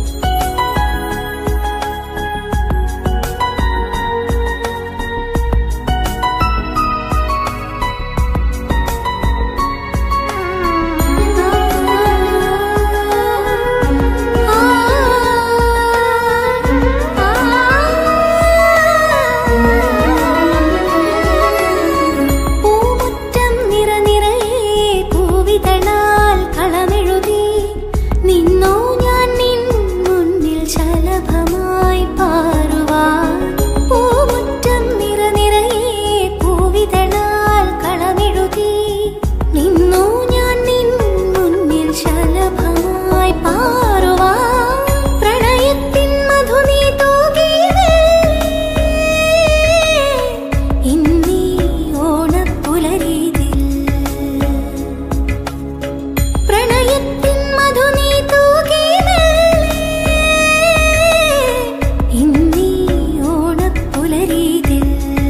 പൂമുറ്റം നിറനിറയെ പൂവിതളാൽ കളമെഴുതി നിന്നോ ഞാൻ നിൻ മുന്നിൽ ശലഭമായി പാറുവാൻ പൂമുറ്റം നിറനിറയെ പൂവിതളാൽ കളമെഴുതി നിന്നോ ഞാൻ നിൻ മുന്നിൽ ശലഭമായി പാറുവാൻ പ്രണയത്തിൻ മധു നീ തൂകിയതേ ഇന്നീ ഓണപ്പുലരീതിൽ പ്രണയത്തിൻ മധു നീ തൂകിയതേ ഇന്നീ ഓണപ്പുലരീതിൽ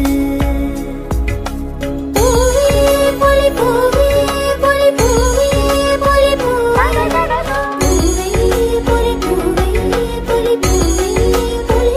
പൂവേ പൊലി പൂവേ പൊലി പൂവേ പൊലി പൂവേ പൂവേ പൊലി പൂവേ പൊലി പൂവേ പൊലി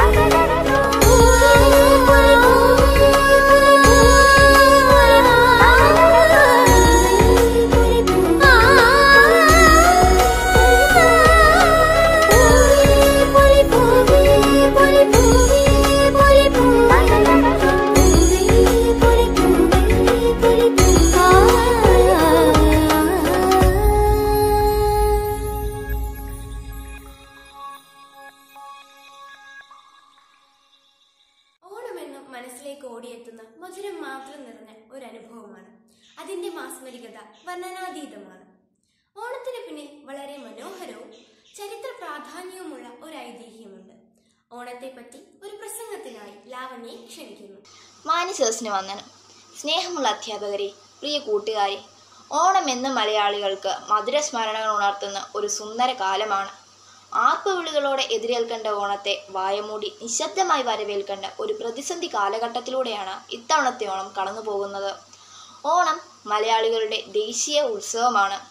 ഓണമെന്നും മനസ്സിലേക്ക് ഓടിയെത്തുന്ന മധുരം മാത്രം നിറഞ്ഞ ഒരു അനുഭവമാണ് അതിന്റെ മാസ്മരികത വർണ്ണനാതീതമാണ് ഓണത്തിന് പിന്നിൽ വളരെ മനോഹരവും ചരിത്ര പ്രാധാന്യവുമുള്ള ഒരു ഐതിഹ്യമുണ്ട് ഓണത്തെപ്പറ്റി ഒരു പ്രസംഗത്തിനായി ലാവണ്യെ ക്ഷണിക്കുന്നു മാനിസേഴ്സിന് വന്ദനം സ്നേഹമുള്ള അധ്യാപകരെ പ്രിയ കൂട്ടുകാരെ ഓണം എന്ന മലയാളികൾക്ക് മധുരസ്മരണകൾ ഉണർത്തുന്ന ഒരു സുന്ദര കാലമാണ് ആർപ്പുവിളികളോടെ എതിരേൽക്കേണ്ട ഓണത്തെ വായമൂടി നിശബ്ദമായി വരവേൽക്കേണ്ട ഒരു പ്രതിസന്ധി കാലഘട്ടത്തിലൂടെയാണ് ഇത്തവണത്തെ ഓണം കടന്നു പോകുന്നത് ഓണം മലയാളികളുടെ ദേശീയ ഉത്സവമാണ്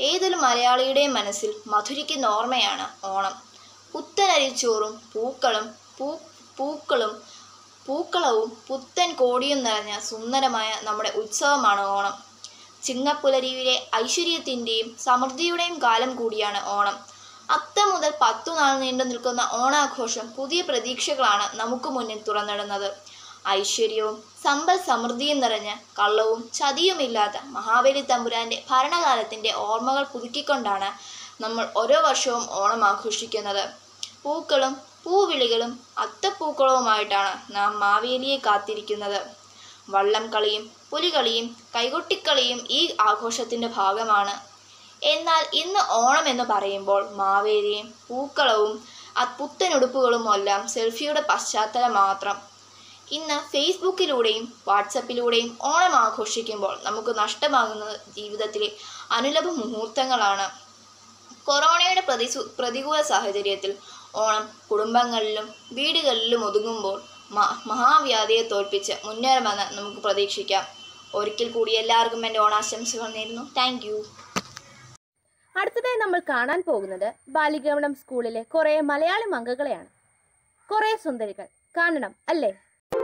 ഏതൊരു മലയാളിയുടെയും മനസ്സിൽ മധുരിക്കുന്ന ഓർമ്മയാണ് ഓണം പുത്തനരിച്ചോറും പൂക്കളും പൂ പൂക്കളും പൂക്കളവും പുത്തൻ കോടിയും നിറഞ്ഞ സുന്ദരമായ നമ്മുടെ ഉത്സവമാണ് ഓണം ചിങ്ങപ്പുലരിയിലെ ഐശ്വര്യത്തിൻ്റെയും സമൃദ്ധിയുടെയും കാലം കൂടിയാണ് ഓണം അത്തം മുതൽ പത്തു നാൾ നീണ്ടു നിൽക്കുന്ന ഓണാഘോഷം പുതിയ പ്രതീക്ഷകളാണ് നമുക്ക് മുന്നിൽ തുറന്നിടുന്നത് ഐശ്വര്യവും സമ്പൽ സമൃദ്ധിയും നിറഞ്ഞ കള്ളവും ചതിയുമില്ലാത്ത മഹാബലി തമ്പുരാന്റെ ഭരണകാലത്തിന്റെ ഓർമ്മകൾ പുതുക്കിക്കൊണ്ടാണ് നമ്മൾ ഓരോ വർഷവും ഓണം ആഘോഷിക്കുന്നത് പൂക്കളും പൂവിളികളും അത്തപ്പൂക്കളവുമായിട്ടാണ് നാം മാവേലിയെ കാത്തിരിക്കുന്നത് വള്ളം കളിയും പുലികളിയും കൈകൊട്ടിക്കളിയും ഈ ആഘോഷത്തിന്റെ ഭാഗമാണ് എന്നാൽ ഇന്ന് ഓണം എന്ന് പറയുമ്പോൾ മാവേലിയും പൂക്കളവും ആ പുത്തനുടുപ്പുകളും എല്ലാം സെൽഫിയുടെ പശ്ചാത്തലം മാത്രം ഇന്ന് ഫേസ്ബുക്കിലൂടെയും വാട്സപ്പിലൂടെയും ഓണം ആഘോഷിക്കുമ്പോൾ നമുക്ക് നഷ്ടമാകുന്നത് ജീവിതത്തിലെ അനുലഭ മുഹൂർത്തങ്ങളാണ് കൊറോണയുടെ പ്രതിസു പ്രതികൂല സാഹചര്യത്തിൽ ഓണം കുടുംബങ്ങളിലും വീടുകളിലും ഒതുങ്ങുമ്പോൾ മ- മഹാവ്യാധിയെ തോൽപ്പിച്ച് മുന്നേറുമെന്ന് നമുക്ക് പ്രതീക്ഷിക്കാം ഒരിക്കൽ കൂടി എല്ലാവർക്കും എൻ്റെ ഓണാശംസകൾ നേരുന്നു താങ്ക് യു അടുത്തതായി നമ്മൾ കാണാൻ പോകുന്നത് ബാലികവണം സ്കൂളിലെ കുറെ മലയാളി മംഗകളെയാണ് കുറെ സുന്ദരികൾ കാണണം അല്ലേ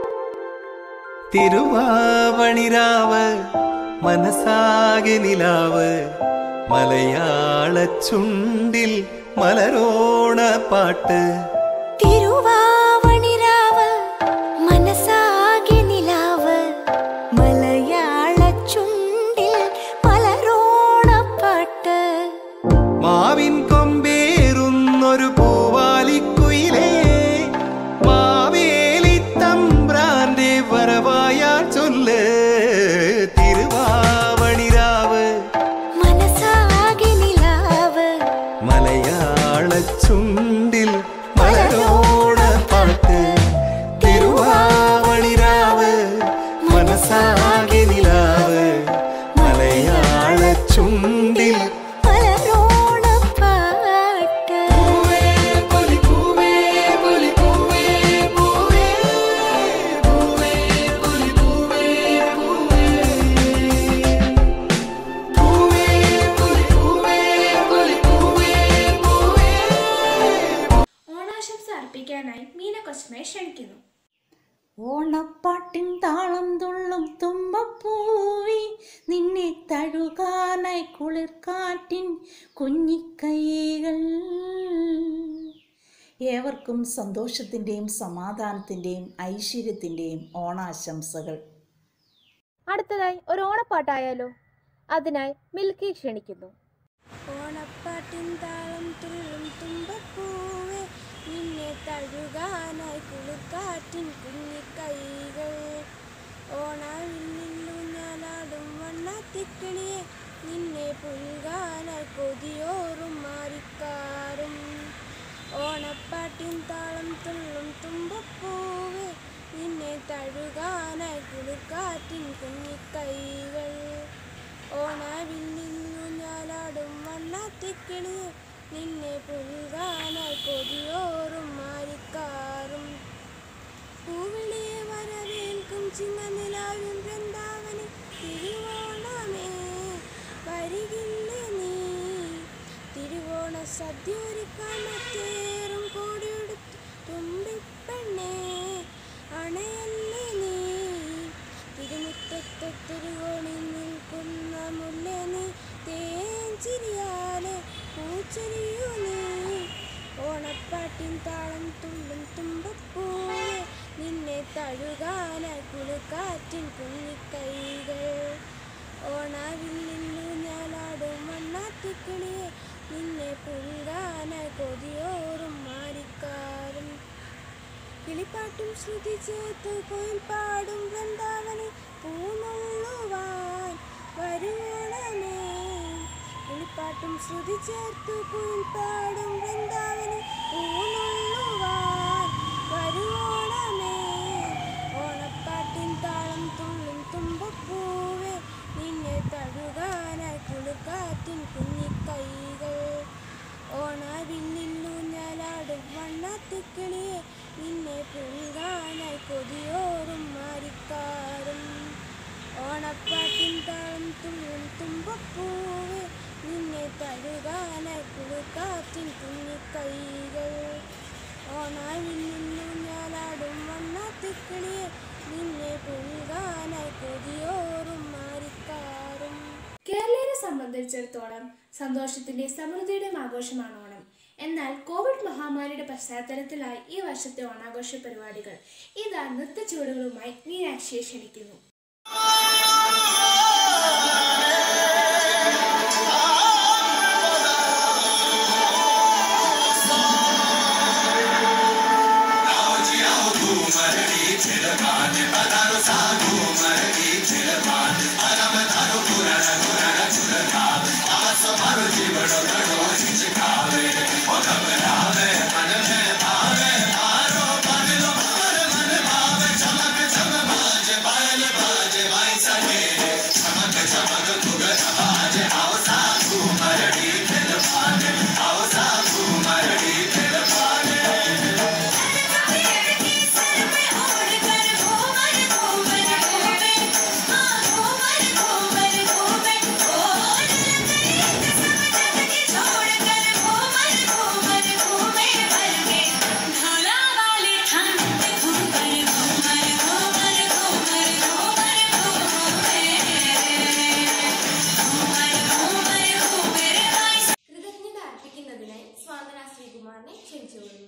തിരുവാവണിരാവ് മനസ്സാകെ നിലാവ് മലയാള ചുണ്ടിൽ മലരോണ പാട്ട് തിരുവാവണിരാവ് മനസ്സാകെ നിലാവ് മലയാള ചുണ്ടിൽ മലരോണപ്പാട്ട് മാവിൻ കൊമ്പേറുന്നൊരു പൂവാലിക്കുയിലേ മാവേലി തമ്പ്രാന്റെ വരവായാ ചൊല്ല് തിരുവാവണിരാവ് മനസ്സാകെ നിലാവ് മലയാള ചുണ്ടിൽ മലരോണ പാട്ട് തിരുവാവണിരാവ് മനസ്സാകെ നിലാവ് മലയാള ചുണ്ടിൽ മലരോണപ്പാട്ട് ഓണാശംസ അർപ്പിക്കാനായി മീന കൊച്ചമ്മയെ ക്ഷണിക്കുന്നു ഓണപ്പാട്ടിൻ താളം തുള്ളും തുമ്പപ്പൂവി നിന്നെ തഴുകാനായി കുളിർക്കാറ്റിൻ കുഞ്ഞിക്കൈകൾ ഏവർക്കും സന്തോഷത്തിൻ്റെയും സമാധാനത്തിൻ്റെയും ഐശ്വര്യത്തിൻ്റെയും ഓണാശംസകൾ അടുത്തതായി ഒരു ഓണപ്പാട്ടായാലോ അതിനായി മിൽക്കി ക്ഷണിക്കുന്നു ഓണപ്പാട്ടിൻ താളം തുള്ളും തുമ്പപ്പൂവേ നിന്നെ തഴുകാനായി കുളിർക്കാറ്റിൻ കുഞ്ഞിക്കൈകൾ ഓണാവില്ലൂഞ്ഞാലാടും വണ്ണാത്തിക്കിളിയെ നിന്നെ പുൽകാനായി കൊതിയോറും മാറിക്കാറും ഓണപ്പാട്ടിൻ താളം തുള്ളും തുമ്പപ്പൂവേ നിന്നെ തഴുകാനായി കുളിർക്കാറ്റിൻ കുഞ്ഞിക്കൈകൾ ഓണാവില്ലൂഞ്ഞാലാടും വണ്ണാത്തിക്കിളിയെ നിന്നെ പുൽകാനായി കൊതിയോറും മാറിക്കാറും പൂവിളിയെ വരവേൽക്കും ചിങ്ങനിലാവിൻ വൃന്ദാവനി തിരുവോണമേ വരികില്ലേ നീ തിരുവോണ സദ്യൊരുക്കാൻ മറ്റേറും കോടിയെടുത്ത് തുമ്പിപ്പെണ്ണേ അണയല്ലേ നീ തിരുമുറ്റത്തെ തിരുവോണിൽ നിൽക്കുന്ന മുല്ലേ നീ തേഞ്ചിരിയാലെ പൂച്ചെരിയൂ നീ ഓണപ്പാട്ടിൻ താളം തുള്ളും തുമ്പപ്പൂവേ നിന്നെ തഴുകാനായി കുളിക്കാറ്റിൻ കുഞ്ഞിക്കൈകൾ ഓണാവില്ലൂഞ്ഞാലാടും മണ്ണാത്തിക്കിളിയെ നിന്നെ പുൽകാനായി കൊതിയോറും മാറിക്കാറും കിളിപ്പാട്ടും ശ്രുതി ചേർത്ത് കോയിൽ പാടും വൃന്ദാവനി പൂനുള്ളുവാൻ വരുവോളമേ കിളിപ്പാട്ടും ശ്രുതി ചേർത്ത് കുയിൽ പാടും വൃന്ദാവനി പൂനുള്ളുവാൻ വരുവോളമേ ഓണപ്പാട്ടിൻ താളം തുള്ളും തുമ്പപ്പൂവേ നിന്നെ തഴുകാനായി കുളിർക്കാറ്റിൻ കുഞ്ഞിക്കൈകൾ ഓണാവില്ലൂഞ്ഞാലാടും വണ്ണാത്തിക്കിളിയെ നിന്നെ പുൽകാനായി കൊതിയോറും മാറിക്കാറും ഓണപ്പാട്ടിൻ താളം തുള്ളും തുമ്പപ്പൂവേ നിന്നെ സംബന്ധിച്ചിടത്തോളം സന്തോഷത്തിന്റെയും സമൃദ്ധിയുടെയും ആഘോഷമാണ് ഓണം എന്നാൽ കോവിഡ് മഹാമാരിയുടെ പശ്ചാത്തലത്തിലായി ഈ വർഷത്തെ ഓണാഘോഷ പരിപാടികൾ ഇതാ നൃത്തച്ചുവടുകളുമായി മീനാക്ഷിയെ ക്ഷണിക്കുന്നു കൃതജ്ഞത അർപ്പിക്കുന്നതിനായി സ്വാതന ശ്രീകുമാറിനെ ക്ഷണിച്ചുകൊള്ളുന്നു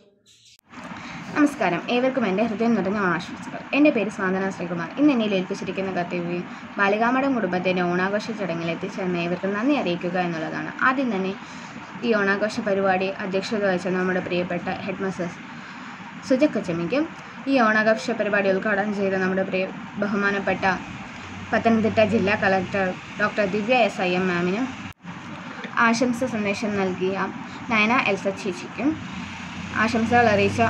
നമസ്കാരം ഏവർക്കും എൻ്റെ ഹൃദയം നിറഞ്ഞ ആശംസകൾ എൻ്റെ പേര് സ്വാതന ശ്രീകുമാർ ഇന്ന് എന്നിൽ ഏൽപ്പിച്ചിരിക്കുന്ന കർത്തവ്യം ബാലികാമഠം കുടുംബത്തിൻ്റെ ഓണാഘോഷ ചടങ്ങിൽ എത്തിച്ചേർന്ന ഏവർക്ക് നന്ദി അറിയിക്കുക എന്നുള്ളതാണ് ആദ്യം തന്നെ ഈ ഓണാഘോഷ പരിപാടി അധ്യക്ഷത വഹിച്ച നമ്മുടെ പ്രിയപ്പെട്ട ഹെഡ് മാസ്റ്റേഴ്സ് സുജക്കച്ചമിക്കും ഈ ഓണാഘോഷ പരിപാടി ഉദ്ഘാടനം ചെയ്ത നമ്മുടെ പ്രിയ ബഹുമാനപ്പെട്ട പത്തനംതിട്ട ജില്ലാ കളക്ടർ ഡോക്ടർ ദിവ്യ എസ് ഐ എം മാമിനും ആശംസ സന്ദേശം നൽകിയ നയന എൽസ ചേച്ചിക്കും ആശംസകൾ അറിയിച്ച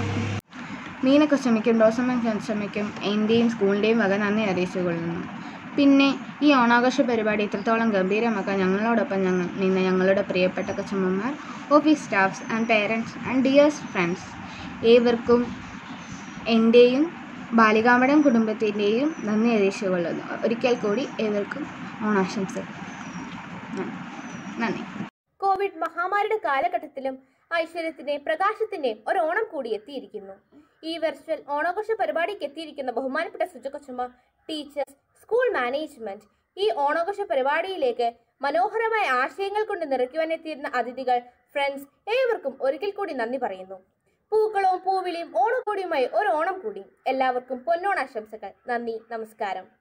മീന കൊച്ചമ്മയ്ക്കും റോസമ്മ കൊച്ചമ്മയ്ക്കും എൻ്റെയും സ്കൂളിൻ്റെയും വക നന്ദി അറിയിച്ചു കൊള്ളുന്നു പിന്നെ ഈ ഓണാഘോഷ പരിപാടി ഇത്രത്തോളം ഗംഭീരമാക്കാൻ ഞങ്ങളോടൊപ്പം ഞങ്ങൾ നിന്ന് ഞങ്ങളുടെ പ്രിയപ്പെട്ട കൊച്ചമ്മമാർ office staffs and parents and dears friends ഏവർക്കും എൻ്റെയും ബാലികാമഠം കുടുംബത്തിൻ്റെയും നന്ദി അറിയിച്ചു കൊള്ളുന്നു ഒരിക്കൽ കൂടി ഏവർക്കും ഓണാശംസകൾ നന്ദി. നന്ദി കോവിഡ് മഹാമാരിയുടെ കാലഘട്ടത്തിലും ഐശ്വര്യത്തിന്റെയും പ്രകാശത്തിന്റെയും ഒരു ഓണം കൂടി എത്തിയിരിക്കുന്നു ഈ വെർച്വൽ ഓണാഘോഷ പരിപാടിക്ക് എത്തിയിരിക്കുന്ന ബഹുമാനപ്പെട്ട സുജകൊച്ചമ്മ ടീച്ചേഴ്സ് സ്കൂൾ മാനേജ്മെന്റ് ഈ ഓണാഘോഷ പരിപാടിയിലേക്ക് മനോഹരമായ ആശയങ്ങൾ കൊണ്ട് നിറയ്ക്കുവാൻ എത്തിയിരുന്ന അതിഥികൾ ഫ്രണ്ട്സ് ഏവർക്കും ഒരിക്കൽ കൂടി നന്ദി പറയുന്നു പൂക്കളവും പൂവിളിയും ഓണക്കോടിയുമായി ഒരു ഓണം കൂടി എല്ലാവർക്കും പൊന്നോണാശംസകൾ നന്ദി നമസ്കാരം